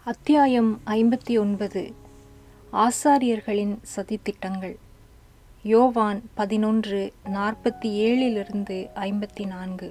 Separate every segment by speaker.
Speaker 1: அத்தியாயம் ஐம்பத்தி ஒன்பது ஆசாரியர்களின் சதித்திட்டங்கள் யோவான் பதினொன்று நாற்பத்தி ஏழிலிருந்து ஐம்பத்தி நான்கு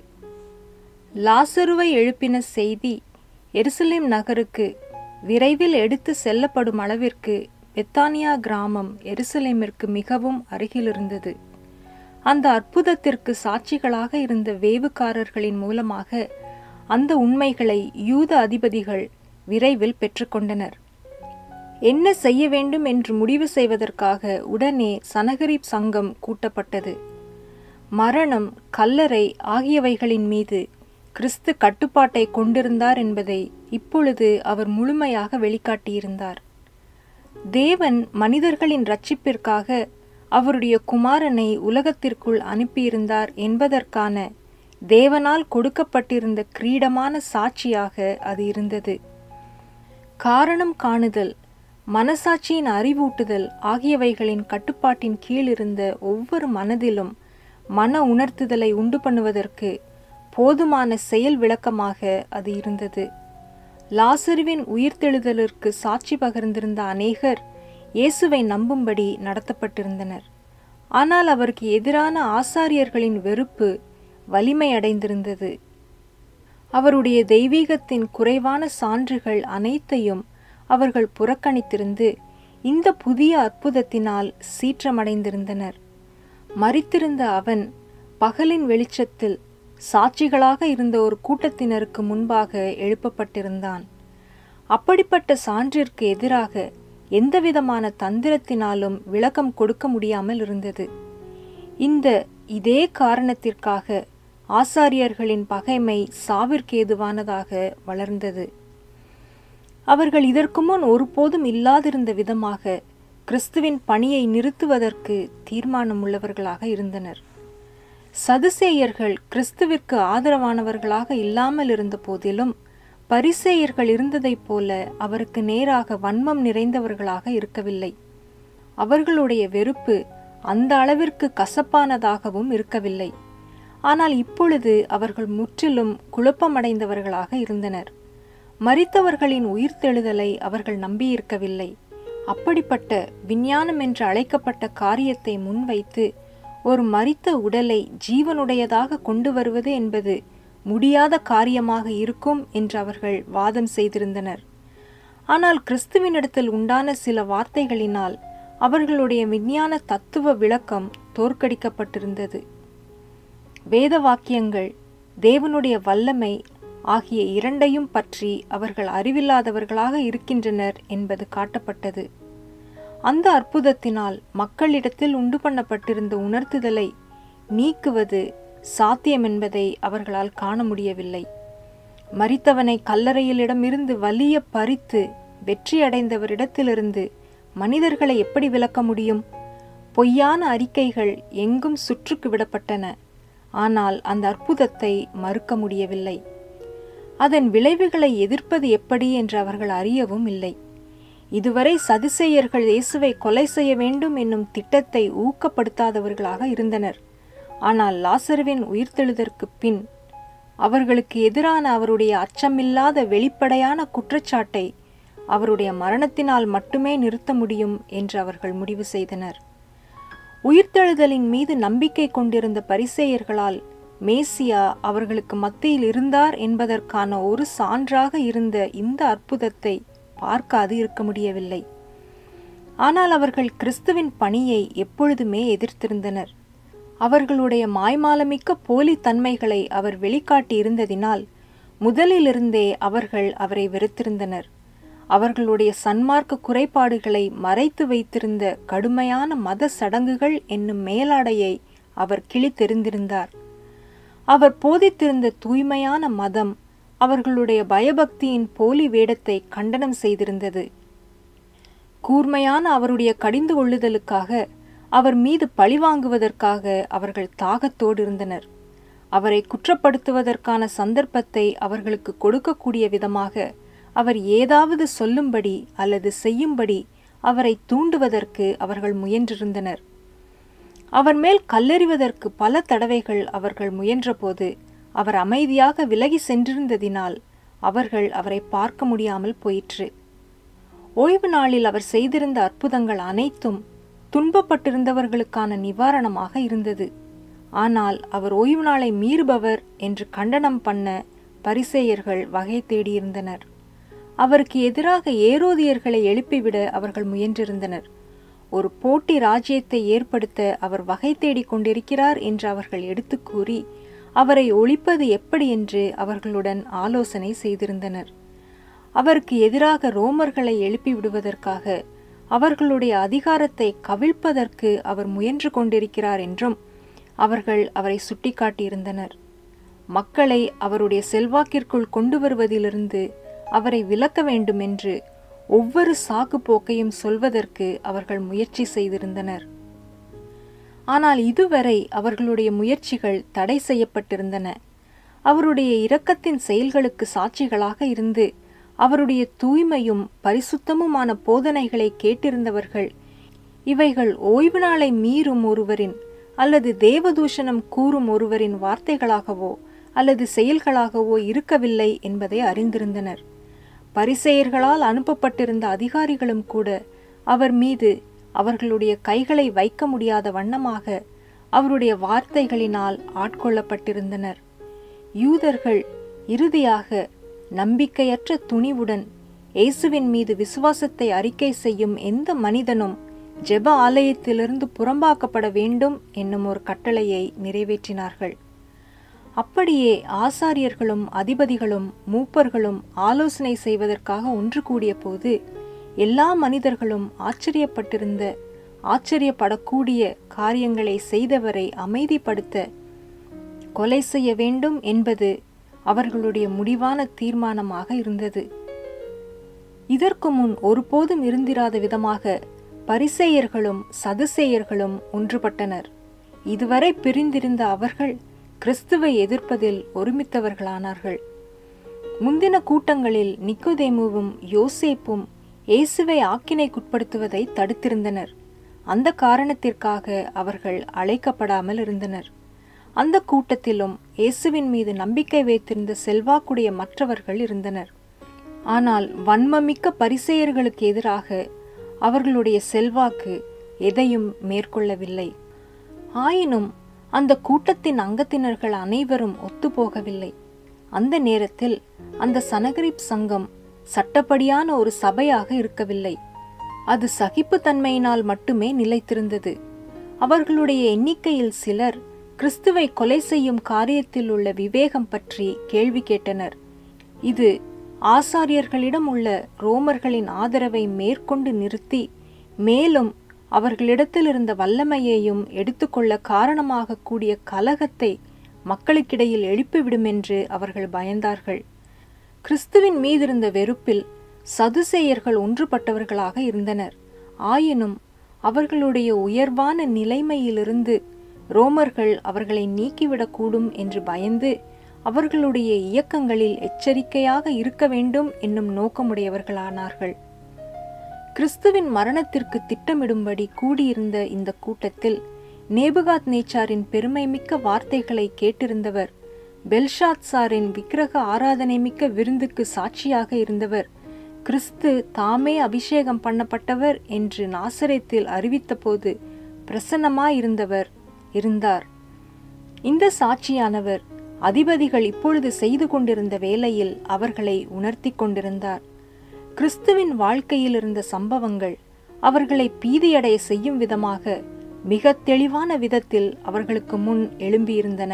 Speaker 1: லாசருவை எழுப்பின செய்தி எருசலேம் நகருக்கு விரைவில் எடுத்து செல்லப்படும் அளவிற்கு பெத்தானியா கிராமம் எருசலேமிற்கு மிகவும் அருகிலிருந்தது அந்த அற்புதத்திற்கு சாட்சிகளாக இருந்த வேவுக்காரர்களின் மூலமாக அந்த உண்மைகளை யூத அதிபதிகள் விரைவில் பெற்றுக்கொண்டனர் என்ன செய்ய வேண்டும் என்று முடிவு செய்வதற்காக உடனே சனகரிப் சங்கம் கூட்டப்பட்டது மரணம் கல்லறை ஆகியவைகளின் மீது கிறிஸ்து கட்டுப்பாட்டை கொண்டிருந்தார் என்பதை இப்பொழுது அவர் முழுமையாக வெளிக்காட்டியிருந்தார் தேவன் மனிதர்களின் ரட்சிப்பிற்காக அவருடைய குமாரனை உலகத்திற்குள் அனுப்பியிருந்தார் என்பதற்கான தேவனால் கொடுக்கப்பட்டிருந்த கிரீடமான சாட்சியாக அது இருந்தது காரணம் காணுதல் மனசாட்சியின் அறிவூட்டுதல் ஆகியவைகளின் கட்டுப்பாட்டின் கீழ் இருந்த ஒவ்வொரு மனதிலும் மன உணர்த்துதலை உண்டு பண்ணுவதற்கு போதுமான செயல் விளக்கமாக அது இருந்தது லாசருவின் உயிர்த்தெழுதலிற்கு சாட்சி பகிர்ந்திருந்த அநேகர் இயேசுவை நம்பும்படி நடத்தப்பட்டிருந்தனர் ஆனால் அவருக்கு எதிரான ஆசாரியர்களின் வெறுப்பு வலிமையடைந்திருந்தது அவருடைய தெய்வீகத்தின் குறைவான சான்றுகள் அனைத்தையும் அவர்கள் புறக்கணித்திருந்து இந்த புதிய அற்புதத்தினால் சீற்றமடைந்திருந்தனர் மறித்திருந்த அவன் பகலின் வெளிச்சத்தில் சாட்சிகளாக இருந்த ஒரு கூட்டத்தினருக்கு முன்பாக எழுப்பப்பட்டிருந்தான் அப்படிப்பட்ட சான்றிற்கு எதிராக எந்தவிதமான தந்திரத்தினாலும் விளக்கம் கொடுக்க முடியாமல் இருந்தது இந்த இதே காரணத்திற்காக ஆசாரியர்களின் பகைமை சாவிற்கு ஏதுவானதாக வளர்ந்தது அவர்கள் இதற்கு முன் ஒருபோதும் இல்லாதிருந்த விதமாக கிறிஸ்துவின் பணியை நிறுத்துவதற்கு தீர்மானம் உள்ளவர்களாக இருந்தனர் சதுசேயர்கள் கிறிஸ்துவிற்கு ஆதரவானவர்களாக இல்லாமல் இருந்த போதிலும் பரிசேயர்கள் இருந்ததைப் போல அவருக்கு நேராக வன்மம் நிறைந்தவர்களாக இருக்கவில்லை அவர்களுடைய வெறுப்பு அந்த அளவிற்கு கசப்பானதாகவும் இருக்கவில்லை ஆனால் இப்பொழுது அவர்கள் முற்றிலும் குழப்பமடைந்தவர்களாக இருந்தனர் மறித்தவர்களின் உயிர்த்தெழுதலை அவர்கள் நம்பியிருக்கவில்லை அப்படிப்பட்ட விஞ்ஞானம் என்று அழைக்கப்பட்ட காரியத்தை முன்வைத்து ஒரு மறித்த உடலை ஜீவனுடையதாக கொண்டு வருவது என்பது முடியாத காரியமாக இருக்கும் என்று அவர்கள் வாதம் செய்திருந்தனர் ஆனால் கிறிஸ்துவினிடத்தில் உண்டான சில வார்த்தைகளினால் அவர்களுடைய விஞ்ஞான தத்துவ விளக்கம் தோற்கடிக்கப்பட்டிருந்தது வேத வாக்கியங்கள் தேவனுடைய வல்லமை ஆகிய இரண்டையும் பற்றி அவர்கள் அறிவில்லாதவர்களாக இருக்கின்றனர் என்பது காட்டப்பட்டது அந்த அற்புதத்தினால் மக்களிடத்தில் உண்டு பண்ணப்பட்டிருந்த உணர்த்துதலை நீக்குவது சாத்தியம் என்பதை அவர்களால் காண முடியவில்லை மறித்தவனை கல்லறையிலிடமிருந்து வலிய பறித்து வெற்றியடைந்தவரிடத்திலிருந்து மனிதர்களை எப்படி விளக்க முடியும் பொய்யான அறிக்கைகள் எங்கும் சுற்றுக்கு விடப்பட்டன ஆனால் அந்த அற்புதத்தை மறுக்க முடியவில்லை அதன் விளைவுகளை எதிர்ப்பது எப்படி என்று அவர்கள் அறியவும் இல்லை இதுவரை சதிசெயர்கள் இயேசுவை கொலை செய்ய வேண்டும் என்னும் திட்டத்தை ஊக்கப்படுத்தாதவர்களாக இருந்தனர் ஆனால் லாசருவின் உயிர்த்தெழுதற்கு பின் அவர்களுக்கு எதிரான அவருடைய அச்சமில்லாத வெளிப்படையான குற்றச்சாட்டை அவருடைய மரணத்தினால் மட்டுமே நிறுத்த முடியும் என்று அவர்கள் முடிவு செய்தனர் உயிர்த்தெழுதலின் மீது நம்பிக்கை கொண்டிருந்த பரிசேயர்களால் மேசியா அவர்களுக்கு மத்தியில் இருந்தார் என்பதற்கான ஒரு சான்றாக இருந்த இந்த அற்புதத்தை பார்க்காது இருக்க முடியவில்லை ஆனால் அவர்கள் கிறிஸ்துவின் பணியை எப்பொழுதுமே எதிர்த்திருந்தனர் அவர்களுடைய மாய்மாலமிக்க போலி தன்மைகளை அவர் வெளிக்காட்டி இருந்ததினால் முதலிலிருந்தே அவர்கள் அவரை வெறுத்திருந்தனர் அவர்களுடைய சன்மார்க்க குறைபாடுகளை மறைத்து வைத்திருந்த கடுமையான மத சடங்குகள் என்னும் மேலாடையை அவர் கிழித்தெறிந்திருந்தார் அவர் போதித்திருந்த தூய்மையான மதம் அவர்களுடைய பயபக்தியின் போலி வேடத்தை கண்டனம் செய்திருந்தது கூர்மையான அவருடைய கடிந்து கொள்ளுதலுக்காக அவர் மீது பழிவாங்குவதற்காக அவர்கள் தாகத்தோடு இருந்தனர் அவரை குற்றப்படுத்துவதற்கான சந்தர்ப்பத்தை அவர்களுக்கு கொடுக்கக்கூடிய விதமாக அவர் ஏதாவது சொல்லும்படி அல்லது செய்யும்படி அவரை தூண்டுவதற்கு அவர்கள் முயன்றிருந்தனர் அவர் மேல் கல்லெறிவதற்கு பல தடவைகள் அவர்கள் முயன்றபோது அவர் அமைதியாக விலகி சென்றிருந்ததினால் அவர்கள் அவரை பார்க்க முடியாமல் போயிற்று ஓய்வு நாளில் அவர் செய்திருந்த அற்புதங்கள் அனைத்தும் துன்பப்பட்டிருந்தவர்களுக்கான நிவாரணமாக இருந்தது ஆனால் அவர் ஓய்வு நாளை மீறுபவர் என்று கண்டனம் பண்ண பரிசேயர்கள் வகை தேடியிருந்தனர் அவருக்கு எதிராக ஏரோதியர்களை எழுப்பிவிட அவர்கள் முயன்றிருந்தனர் ஒரு போட்டி ராஜ்யத்தை ஏற்படுத்த அவர் வகை தேடிக் கொண்டிருக்கிறார் என்று அவர்கள் எடுத்து கூறி அவரை ஒழிப்பது எப்படி என்று அவர்களுடன் ஆலோசனை செய்திருந்தனர் அவருக்கு எதிராக ரோமர்களை எழுப்பி விடுவதற்காக அவர்களுடைய அதிகாரத்தை கவிழ்ப்பதற்கு அவர் முயன்று கொண்டிருக்கிறார் என்றும் அவர்கள் அவரை சுட்டிக்காட்டியிருந்தனர் மக்களை அவருடைய செல்வாக்கிற்குள் கொண்டு வருவதிலிருந்து அவரை விலக்க வேண்டும் என்று ஒவ்வொரு சாக்கு போக்கையும் சொல்வதற்கு அவர்கள் முயற்சி செய்திருந்தனர் ஆனால் இதுவரை அவர்களுடைய முயற்சிகள் தடை செய்யப்பட்டிருந்தன அவருடைய இரக்கத்தின் செயல்களுக்கு சாட்சிகளாக இருந்து அவருடைய தூய்மையும் பரிசுத்தமுமான போதனைகளை கேட்டிருந்தவர்கள் இவைகள் ஓய்வு நாளை மீறும் ஒருவரின் அல்லது தேவதூஷணம் கூறும் ஒருவரின் வார்த்தைகளாகவோ அல்லது செயல்களாகவோ இருக்கவில்லை என்பதை அறிந்திருந்தனர் பரிசெயர்களால் அனுப்பப்பட்டிருந்த அதிகாரிகளும் கூட அவர் மீது அவர்களுடைய கைகளை வைக்க முடியாத வண்ணமாக அவருடைய வார்த்தைகளினால் ஆட்கொள்ளப்பட்டிருந்தனர் யூதர்கள் இறுதியாக நம்பிக்கையற்ற துணிவுடன் இயேசுவின் மீது விசுவாசத்தை அறிக்கை செய்யும் எந்த மனிதனும் ஜெப ஆலயத்திலிருந்து புறம்பாக்கப்பட வேண்டும் என்னும் ஒரு கட்டளையை நிறைவேற்றினார்கள் அப்படியே ஆசாரியர்களும் அதிபதிகளும் மூப்பர்களும் ஆலோசனை செய்வதற்காக ஒன்று கூடிய போது எல்லா மனிதர்களும் ஆச்சரியப்பட்டிருந்த ஆச்சரியப்படக்கூடிய காரியங்களை செய்தவரை அமைதிப்படுத்த கொலை செய்ய வேண்டும் என்பது அவர்களுடைய முடிவான தீர்மானமாக இருந்தது இதற்கு முன் ஒருபோதும் இருந்திராத விதமாக பரிசேயர்களும் சதுசேயர்களும் ஒன்றுபட்டனர் இதுவரை பிரிந்திருந்த அவர்கள் கிறிஸ்துவை எதிர்ப்பதில் ஒருமித்தவர்களானார்கள் முந்தின கூட்டங்களில் நிக்கோதேமுவும் யோசேப்பும் இயேசுவை ஆக்கினைக்குட்படுத்துவதை தடுத்திருந்தனர் அந்த காரணத்திற்காக அவர்கள் அழைக்கப்படாமல் இருந்தனர் அந்த கூட்டத்திலும் இயேசுவின் மீது நம்பிக்கை வைத்திருந்த செல்வாக்குடைய மற்றவர்கள் இருந்தனர் ஆனால் வன்மமிக்க பரிசெயர்களுக்கு எதிராக அவர்களுடைய செல்வாக்கு எதையும் மேற்கொள்ளவில்லை ஆயினும் அந்த கூட்டத்தின் அங்கத்தினர்கள் அனைவரும் ஒத்துப்போகவில்லை அந்த நேரத்தில் அந்த சனகரிப் சங்கம் சட்டப்படியான ஒரு சபையாக இருக்கவில்லை அது சகிப்புத்தன்மையினால் மட்டுமே நிலைத்திருந்தது அவர்களுடைய எண்ணிக்கையில் சிலர் கிறிஸ்துவை கொலை செய்யும் காரியத்தில் உள்ள விவேகம் பற்றி கேள்வி கேட்டனர் இது ஆசாரியர்களிடம் உள்ள ரோமர்களின் ஆதரவை மேற்கொண்டு நிறுத்தி மேலும் அவர்களிடத்தில் இருந்த வல்லமையையும் எடுத்துக்கொள்ள காரணமாக கூடிய கலகத்தை மக்களுக்கிடையில் எழுப்பிவிடும் என்று அவர்கள் பயந்தார்கள் கிறிஸ்துவின் மீதிருந்த வெறுப்பில் சதுசேயர்கள் ஒன்றுபட்டவர்களாக இருந்தனர் ஆயினும் அவர்களுடைய உயர்வான நிலைமையிலிருந்து ரோமர்கள் அவர்களை நீக்கிவிடக்கூடும் என்று பயந்து அவர்களுடைய இயக்கங்களில் எச்சரிக்கையாக இருக்க வேண்டும் என்னும் நோக்கமுடையவர்களானார்கள் கிறிஸ்துவின் மரணத்திற்கு திட்டமிடும்படி கூடியிருந்த இந்த கூட்டத்தில் நேபுகாத் நேச்சாரின் பெருமைமிக்க வார்த்தைகளை கேட்டிருந்தவர் பெல்ஷாத்சாரின் விக்கிரக ஆராதனை மிக்க விருந்துக்கு சாட்சியாக இருந்தவர் கிறிஸ்து தாமே அபிஷேகம் பண்ணப்பட்டவர் என்று நாசரேத்தில் அறிவித்தபோது பிரசன்னமாயிருந்தவர் இருந்தார் இந்த சாட்சியானவர் அதிபதிகள் இப்பொழுது செய்து கொண்டிருந்த வேளையில் அவர்களை உணர்த்தி கொண்டிருந்தார் கிறிஸ்துவின் வாழ்க்கையில் இருந்த சம்பவங்கள் அவர்களை பீதியடைய செய்யும் விதமாக மிக தெளிவான விதத்தில் அவர்களுக்கு முன் எழும்பியிருந்தன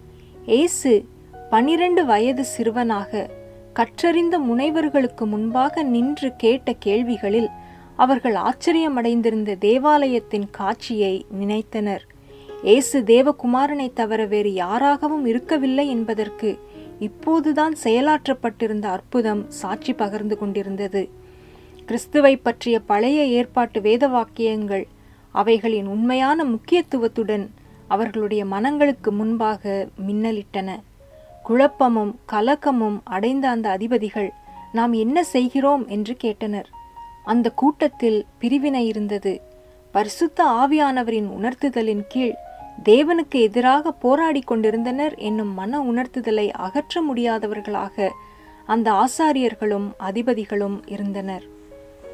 Speaker 1: இயேசு பனிரெண்டு வயது சிறுவனாக கற்றறிந்த முனைவர்களுக்கு முன்பாக நின்று கேட்ட கேள்விகளில் அவர்கள் ஆச்சரியமடைந்திருந்த தேவாலயத்தின் காட்சியை நினைத்தனர் இயேசு தேவகுமாரனை தவிர வேறு யாராகவும் இருக்கவில்லை என்பதற்கு இப்போதுதான் செயலாற்றப்பட்டிருந்த அற்புதம் சாட்சி பகர்ந்து கொண்டிருந்தது கிறிஸ்துவை பற்றிய பழைய ஏற்பாட்டு வேத வாக்கியங்கள் அவைகளின் உண்மையான முக்கியத்துவத்துடன் அவர்களுடைய மனங்களுக்கு முன்பாக மின்னலிட்டன குழப்பமும் கலக்கமும் அடைந்த அந்த அதிபதிகள் நாம் என்ன செய்கிறோம் என்று கேட்டனர் அந்த கூட்டத்தில் பிரிவினை இருந்தது பரிசுத்த ஆவியானவரின் உணர்த்துதலின் கீழ் தேவனுக்கு எதிராக போராடி கொண்டிருந்தனர் என்னும் மன உணர்த்துதலை அகற்ற முடியாதவர்களாக அந்த ஆசாரியர்களும் அதிபதிகளும் இருந்தனர்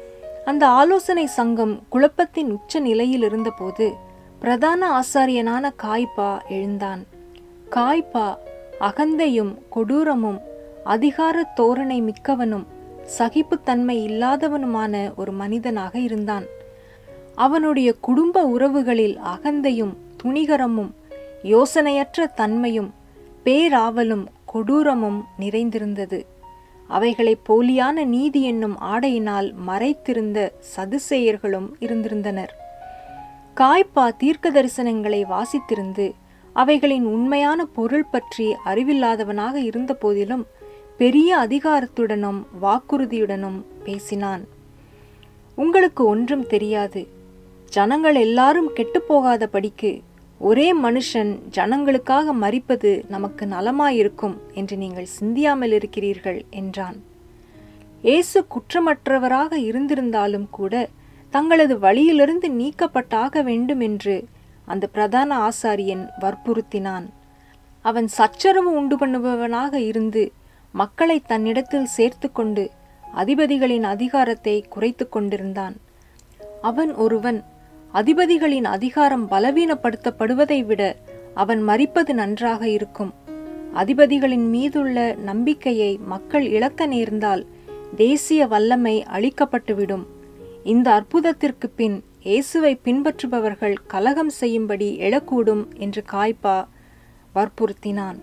Speaker 1: அந்த ஆலோசனை சங்கம் குழப்பத்தின் உச்ச நிலையில் இருந்தபோது பிரதான ஆசாரியனான காய்பா எழுந்தான் காய்பா அகந்தையும் கொடூரமும் அதிகார தோரணை மிக்கவனும் சகிப்புத்தன்மை இல்லாதவனுமான ஒரு மனிதனாக இருந்தான் அவனுடைய குடும்ப உறவுகளில் அகந்தையும் துணிகரமும் யோசனையற்ற தன்மையும் பேராவலும் கொடூரமும் நிறைந்திருந்தது அவைகளை போலியான நீதி என்னும் ஆடையினால் மறைத்திருந்த சதுசேயர்களும் இருந்திருந்தனர் காய்ப்பா தீர்க்க தரிசனங்களை வாசித்திருந்து அவைகளின் உண்மையான பொருள் பற்றி அறிவில்லாதவனாக இருந்த போதிலும் பெரிய அதிகாரத்துடனும் வாக்குறுதியுடனும் பேசினான் உங்களுக்கு ஒன்றும் தெரியாது ஜனங்கள் எல்லாரும் கெட்டுப்போகாதபடிக்கு ஒரே மனுஷன் ஜனங்களுக்காக மறிப்பது நமக்கு நலமாயிருக்கும் என்று நீங்கள் சிந்தியாமல் இருக்கிறீர்கள் என்றான் இயேசு குற்றமற்றவராக இருந்திருந்தாலும் கூட தங்களது வழியிலிருந்து நீக்கப்பட்டாக வேண்டும் என்று அந்த பிரதான ஆசாரியன் வற்புறுத்தினான் அவன் சச்சரவு உண்டு பண்ணுபவனாக இருந்து மக்களை தன்னிடத்தில் சேர்த்து கொண்டு அதிபதிகளின் அதிகாரத்தை குறைத்து கொண்டிருந்தான் அவன் ஒருவன் அதிபதிகளின் அதிகாரம் பலவீனப்படுத்தப்படுவதை விட அவன் மறிப்பது நன்றாக இருக்கும் அதிபதிகளின் மீதுள்ள நம்பிக்கையை மக்கள் இழக்க நேர்ந்தால் தேசிய வல்லமை அளிக்கப்பட்டுவிடும் இந்த அற்புதத்திற்கு பின் இயேசுவை பின்பற்றுபவர்கள் கலகம் செய்யும்படி எழக்கூடும் என்று காய்பா வற்புறுத்தினான்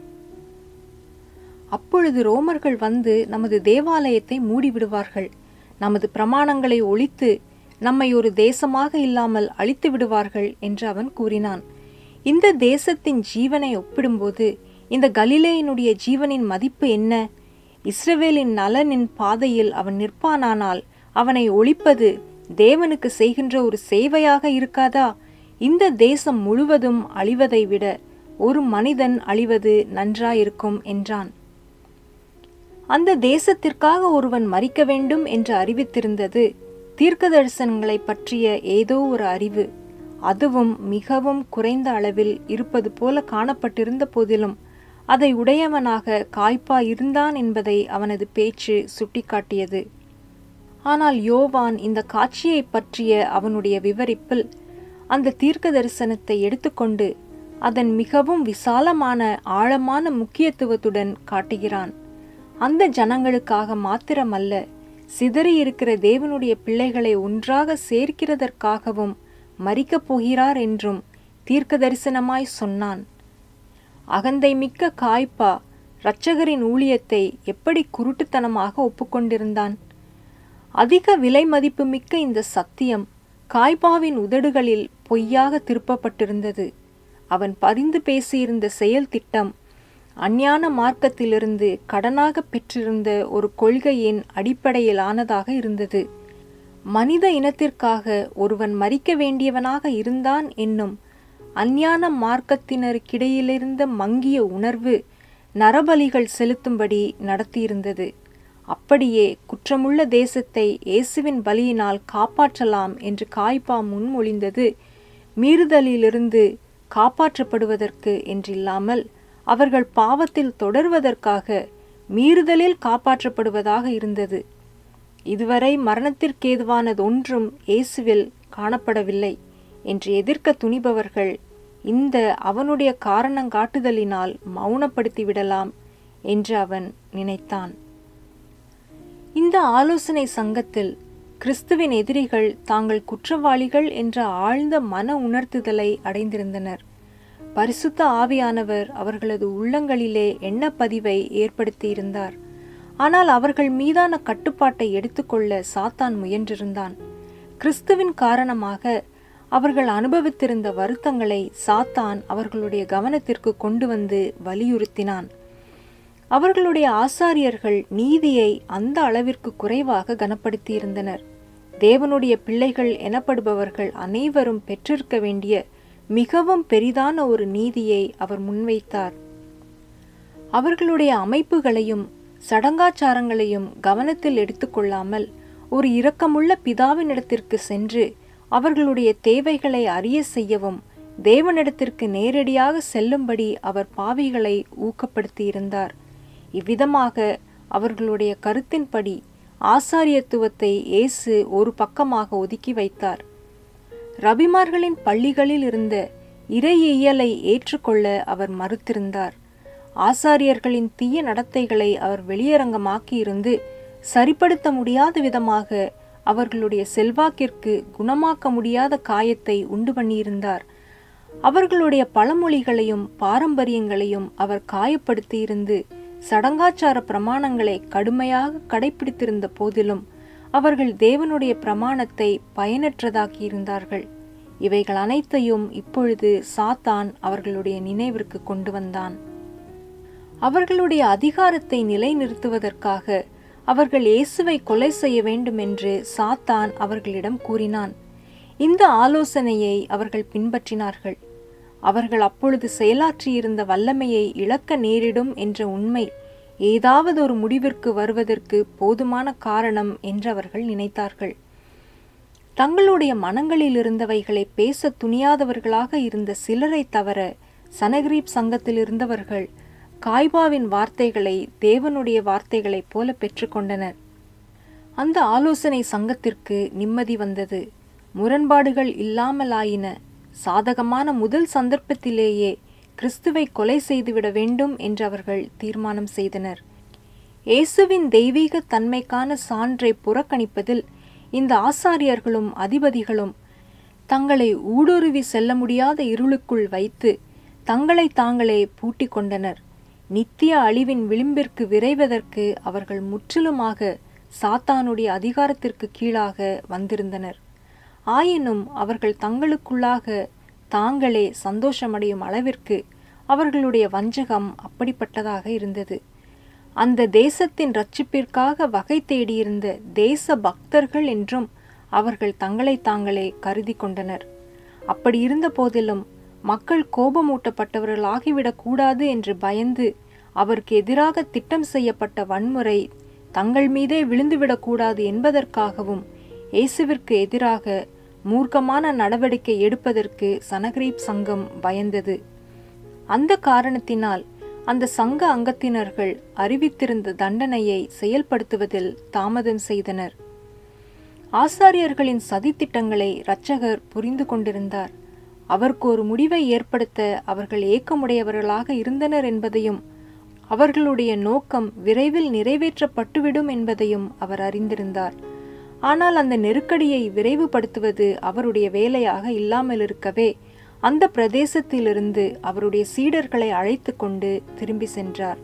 Speaker 1: அப்பொழுது ரோமர்கள் வந்து நமது தேவாலயத்தை மூடிவிடுவார்கள் நமது பிரமாணங்களை ஒழித்து நம்மை ஒரு தேசமாக இல்லாமல் அழித்து விடுவார்கள் என்று அவன் கூறினான் இந்த தேசத்தின் ஜீவனை ஒப்பிடும்போது இந்த கலிலேயனுடைய ஜீவனின் மதிப்பு என்ன இஸ்ரவேலின் நலனின் பாதையில் அவன் நிற்பானானால் அவனை ஒழிப்பது தேவனுக்கு செய்கின்ற ஒரு சேவையாக இருக்காதா இந்த தேசம் முழுவதும் அழிவதை விட ஒரு மனிதன் அழிவது நன்றாயிருக்கும் என்றான் அந்த தேசத்திற்காக ஒருவன் மறிக்க வேண்டும் என்று அறிவித்திருந்தது தீர்க்க தரிசனங்களை பற்றிய ஏதோ ஒரு அறிவு அதுவும் மிகவும் குறைந்த அளவில் இருப்பது போல காணப்பட்டிருந்த போதிலும் அதை உடையவனாக காய்ப்பா இருந்தான் என்பதை அவனது பேச்சு சுட்டிக்காட்டியது ஆனால் யோவான் இந்த காட்சியை பற்றிய அவனுடைய விவரிப்பில் அந்த தீர்க்க தரிசனத்தை எடுத்துக்கொண்டு அதன் மிகவும் விசாலமான ஆழமான முக்கியத்துவத்துடன் காட்டுகிறான் அந்த ஜனங்களுக்காக மாத்திரமல்ல சிதறியிருக்கிற தேவனுடைய பிள்ளைகளை ஒன்றாக சேர்க்கிறதற்காகவும் மறிக்கப் போகிறார் என்றும் தீர்க்க தரிசனமாய் சொன்னான் அகந்தை மிக்க காய்ப்பா இரட்சகரின் ஊழியத்தை எப்படி குருட்டுத்தனமாக ஒப்புக்கொண்டிருந்தான் அதிக விலை மதிப்பு மிக்க இந்த சத்தியம் காய்பாவின் உதடுகளில் பொய்யாக திருப்பப்பட்டிருந்தது அவன் பரிந்து பேசியிருந்த செயல் திட்டம் அஞ்ஞான மார்க்கத்திலிருந்து கடனாக பெற்றிருந்த ஒரு கொள்கையின் அடிப்படையிலானதாக இருந்தது மனித இனத்திற்காக ஒருவன் மறிக்க வேண்டியவனாக இருந்தான் என்னும் அஞ்ஞான மார்க்கத்தினருக்கிடையிலிருந்த மங்கிய உணர்வு நரபலிகள் செலுத்தும்படி நடத்தியிருந்தது அப்படியே குற்றமுள்ள தேசத்தை இயேசுவின் பலியினால் காப்பாற்றலாம் என்று காய்பா முன்மொழிந்தது மீறுதலிலிருந்து காப்பாற்றப்படுவதற்கு என்றில்லாமல் அவர்கள் பாவத்தில் தொடர்வதற்காக மீறுதலில் காப்பாற்றப்படுவதாக இருந்தது இதுவரை மரணத்திற்கேதுவானதொன்றும் இயேசுவில் காணப்படவில்லை என்று எதிர்க்க துணிபவர்கள் இந்த அவனுடைய காரணங்காட்டுதலினால் மௌனப்படுத்திவிடலாம் என்று அவன் நினைத்தான் இந்த ஆலோசனை சங்கத்தில் கிறிஸ்துவின் எதிரிகள் தாங்கள் குற்றவாளிகள் என்ற ஆழ்ந்த மன உணர்த்துதலை அடைந்திருந்தனர் பரிசுத்த ஆவியானவர் அவர்களது உள்ளங்களிலே எண்ணப்பதிவை ஏற்படுத்தியிருந்தார் ஆனால் அவர்கள் மீதான கட்டுப்பாட்டை எடுத்துக்கொள்ள சாத்தான் முயன்றிருந்தான் கிறிஸ்துவின் காரணமாக அவர்கள் அனுபவித்திருந்த வருத்தங்களை சாத்தான் அவர்களுடைய கவனத்திற்கு கொண்டு வந்து வலியுறுத்தினான் அவர்களுடைய ஆசாரியர்கள் நீதியை அந்த அளவிற்கு குறைவாக கனப்படுத்தியிருந்தனர் தேவனுடைய பிள்ளைகள் எனப்படுபவர்கள் அனைவரும் பெற்றிருக்க வேண்டிய மிகவும் பெரிதான ஒரு நீதியை அவர் முன்வைத்தார் அவர்களுடைய அமைப்புகளையும் சடங்காச்சாரங்களையும் கவனத்தில் எடுத்துக்கொள்ளாமல் ஒரு இரக்கமுள்ள பிதாவினிடத்திற்கு சென்று அவர்களுடைய தேவைகளை அறிய செய்யவும் தேவனிடத்திற்கு நேரடியாக செல்லும்படி அவர் பாவிகளை ஊக்கப்படுத்தியிருந்தார் இவ்விதமாக அவர்களுடைய கருத்தின்படி ஆசாரியத்துவத்தை இயேசு ஒரு பக்கமாக ஒதுக்கி வைத்தார் ரபிமார்களின் பள்ளிகளில் இருந்த இறையியலை ஏற்றுக்கொள்ள அவர் மறுத்திருந்தார் ஆசாரியர்களின் தீய நடத்தைகளை அவர் வெளியரங்கமாக்கியிருந்து சரிப்படுத்த முடியாத விதமாக அவர்களுடைய செல்வாக்கிற்கு குணமாக்க முடியாத காயத்தை உண்டு பண்ணியிருந்தார் அவர்களுடைய பழமொழிகளையும் பாரம்பரியங்களையும் அவர் காயப்படுத்தியிருந்து சடங்காச்சார பிரமாணங்களை கடுமையாக கடைபிடித்திருந்த போதிலும் அவர்கள் தேவனுடைய பிரமாணத்தை பயனற்றதாக்கியிருந்தார்கள் இவைகள் அனைத்தையும் இப்பொழுது சாத்தான் அவர்களுடைய நினைவிற்கு கொண்டு வந்தான் அவர்களுடைய அதிகாரத்தை நிலைநிறுத்துவதற்காக அவர்கள் இயேசுவை கொலை செய்ய வேண்டும் என்று சாத்தான் அவர்களிடம் கூறினான் இந்த ஆலோசனையை அவர்கள் பின்பற்றினார்கள் அவர்கள் அப்பொழுது செயலாற்றியிருந்த வல்லமையை இழக்க நேரிடும் என்ற உண்மை ஏதாவது ஒரு முடிவிற்கு வருவதற்கு போதுமான காரணம் என்று அவர்கள் நினைத்தார்கள் தங்களுடைய மனங்களில் இருந்தவைகளை பேச துணியாதவர்களாக இருந்த சிலரை தவிர சனகிரீப் சங்கத்தில் இருந்தவர்கள் காய்பாவின் வார்த்தைகளை தேவனுடைய வார்த்தைகளைப் போல பெற்றுக்கொண்டனர் அந்த ஆலோசனை சங்கத்திற்கு நிம்மதி வந்தது முரண்பாடுகள் இல்லாமலாயின சாதகமான முதல் சந்தர்ப்பத்திலேயே கிறிஸ்துவை கொலை செய்துவிட வேண்டும் என்று அவர்கள் தீர்மானம் செய்தனர் இயேசுவின் தெய்வீக தன்மைக்கான சான்றை புறக்கணிப்பதில் இந்த ஆசாரியர்களும் அதிபதிகளும் தங்களை ஊடுருவி செல்ல முடியாத இருளுக்குள் வைத்து தங்களை தாங்களே பூட்டிக் கொண்டனர் நித்திய அழிவின் விளிம்பிற்கு விரைவதற்கு அவர்கள் முற்றிலுமாக சாத்தானுடைய அதிகாரத்திற்கு கீழாக வந்திருந்தனர் ஆயினும் அவர்கள் தங்களுக்குள்ளாக தாங்களே சந்தோஷமடையும் அளவிற்கு அவர்களுடைய வஞ்சகம் அப்படிப்பட்டதாக இருந்தது அந்த தேசத்தின் ரட்சிப்பிற்காக வகை தேடியிருந்த தேச பக்தர்கள் என்றும் அவர்கள் தங்களை தாங்களே கருதி கொண்டனர் அப்படி இருந்த போதிலும் மக்கள் கோபமூட்டப்பட்டவர்களாகிவிடக் கூடாது என்று பயந்து அவருக்கு எதிராக திட்டம் செய்யப்பட்ட வன்முறை தங்கள் மீதே விழுந்துவிடக்கூடாது என்பதற்காகவும் இயேசுவிற்கு எதிராக மூர்க்கமான நடவடிக்கை எடுப்பதற்கு சனகிரீப் சங்கம் பயந்தது அந்த காரணத்தினால் அந்த சங்க அங்கத்தினர்கள் அறிவித்திருந்த தண்டனையை செயல்படுத்துவதில் தாமதம் செய்தனர் ஆசாரியர்களின் சதித்திட்டங்களை இரட்சகர் புரிந்து கொண்டிருந்தார் அவருக்கு ஒரு முடிவை ஏற்படுத்த அவர்கள் ஏக்கமுடையவர்களாக இருந்தனர் என்பதையும் அவர்களுடைய நோக்கம் விரைவில் நிறைவேற்றப்பட்டுவிடும் என்பதையும் அவர் அறிந்திருந்தார் ஆனால் அந்த நெருக்கடியை விரைவுபடுத்துவது அவருடைய வேலையாக இல்லாமல் இருக்கவே அந்த பிரதேசத்திலிருந்து அவருடைய சீடர்களை அழைத்து கொண்டு திரும்பி சென்றார்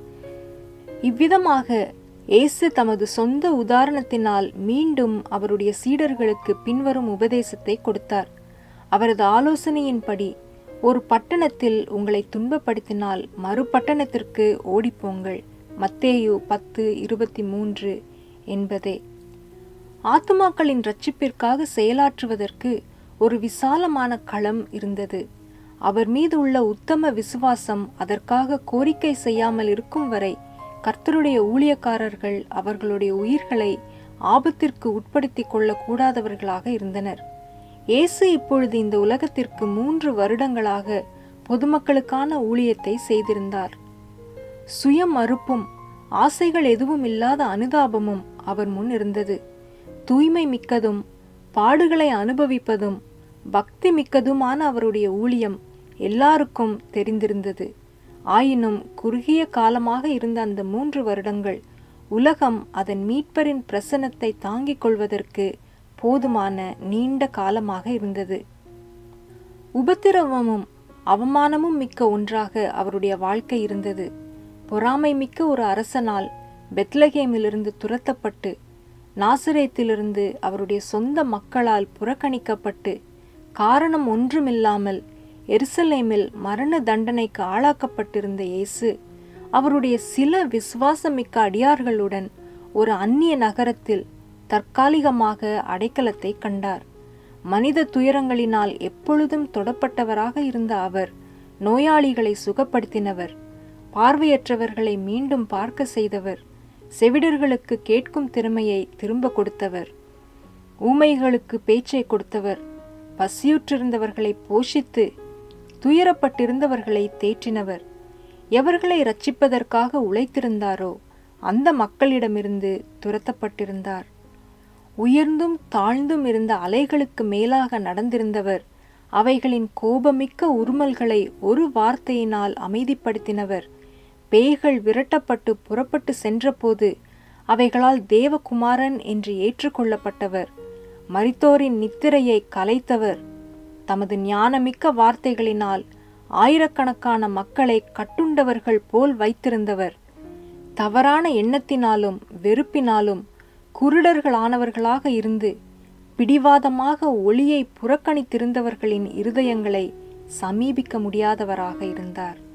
Speaker 1: இவ்விதமாக இயேசு தமது சொந்த உதாரணத்தினால் மீண்டும் அவருடைய சீடர்களுக்கு பின்வரும் உபதேசத்தை கொடுத்தார் அவரது ஆலோசனையின்படி ஒரு பட்டணத்தில் உங்களை துன்பப்படுத்தினால் மறு பட்டணத்திற்கு ஓடிப்போங்கள் மத்தேயு பத்து இருபத்தி மூன்று என்பதே ஆத்துமாக்களின் ரட்சிப்பிற்காக செயலாற்றுவதற்கு ஒரு விசாலமான களம் இருந்தது அவர் மீது உள்ள உத்தம விசுவாசம் அதற்காக கோரிக்கை செய்யாமல் இருக்கும் வரை கர்த்தருடைய ஊழியக்காரர்கள் அவர்களுடைய உயிர்களை ஆபத்திற்கு உட்படுத்தி கொள்ளக்கூடாதவர்களாக இருந்தனர் இயேசு இப்பொழுது இந்த உலகத்திற்கு மூன்று வருடங்களாக பொதுமக்களுக்கான ஊழியத்தை செய்திருந்தார் சுய மறுப்பும் ஆசைகள் எதுவும் இல்லாத அனுதாபமும் அவர் முன் இருந்தது தூய்மை மிக்கதும் பாடுகளை அனுபவிப்பதும் பக்தி மிக்கதுமான அவருடைய ஊழியம் எல்லாருக்கும் தெரிந்திருந்தது ஆயினும் குறுகிய காலமாக இருந்த அந்த மூன்று வருடங்கள் உலகம் அதன் மீட்பரின் பிரசனத்தை தாங்கிக் கொள்வதற்கு போதுமான நீண்ட காலமாக இருந்தது உபத்திரவமும் அவமானமும் மிக்க ஒன்றாக அவருடைய வாழ்க்கை இருந்தது பொறாமை மிக்க ஒரு அரசனால் பெத்லகேமிலிருந்து துரத்தப்பட்டு நாசிரேத்திலிருந்து அவருடைய சொந்த மக்களால் புறக்கணிக்கப்பட்டு காரணம் ஒன்றுமில்லாமல் எருசலேமில் மரண தண்டனைக்கு ஆளாக்கப்பட்டிருந்த இயேசு அவருடைய சில விசுவாசமிக்க அடியார்களுடன் ஒரு அந்நிய நகரத்தில் தற்காலிகமாக அடைக்கலத்தை கண்டார் மனித துயரங்களினால் எப்பொழுதும் தொடப்பட்டவராக இருந்த அவர் நோயாளிகளை சுகப்படுத்தினவர் பார்வையற்றவர்களை மீண்டும் பார்க்க செய்தவர் செவிடர்களுக்கு கேட்கும் திறமையை திரும்ப கொடுத்தவர் ஊமைகளுக்கு பேச்சை கொடுத்தவர் பசியுற்றிருந்தவர்களை போஷித்து துயரப்பட்டிருந்தவர்களை தேற்றினவர் எவர்களை ரட்சிப்பதற்காக உழைத்திருந்தாரோ அந்த மக்களிடமிருந்து துரத்தப்பட்டிருந்தார் உயர்ந்தும் தாழ்ந்தும் இருந்த அலைகளுக்கு மேலாக நடந்திருந்தவர் அவைகளின் கோபமிக்க உருமல்களை ஒரு வார்த்தையினால் அமைதிப்படுத்தினவர் பேய்கள் விரட்டப்பட்டு புறப்பட்டு சென்றபோது அவைகளால் தேவகுமாரன் என்று ஏற்றுக்கொள்ளப்பட்டவர் மரித்தோரின் நித்திரையை கலைத்தவர் தமது ஞானமிக்க வார்த்தைகளினால் ஆயிரக்கணக்கான மக்களை கட்டுண்டவர்கள் போல் வைத்திருந்தவர் தவறான எண்ணத்தினாலும் வெறுப்பினாலும் குருடர்களானவர்களாக இருந்து பிடிவாதமாக ஒளியை புறக்கணித்திருந்தவர்களின் இருதயங்களை சமீபிக்க முடியாதவராக இருந்தார்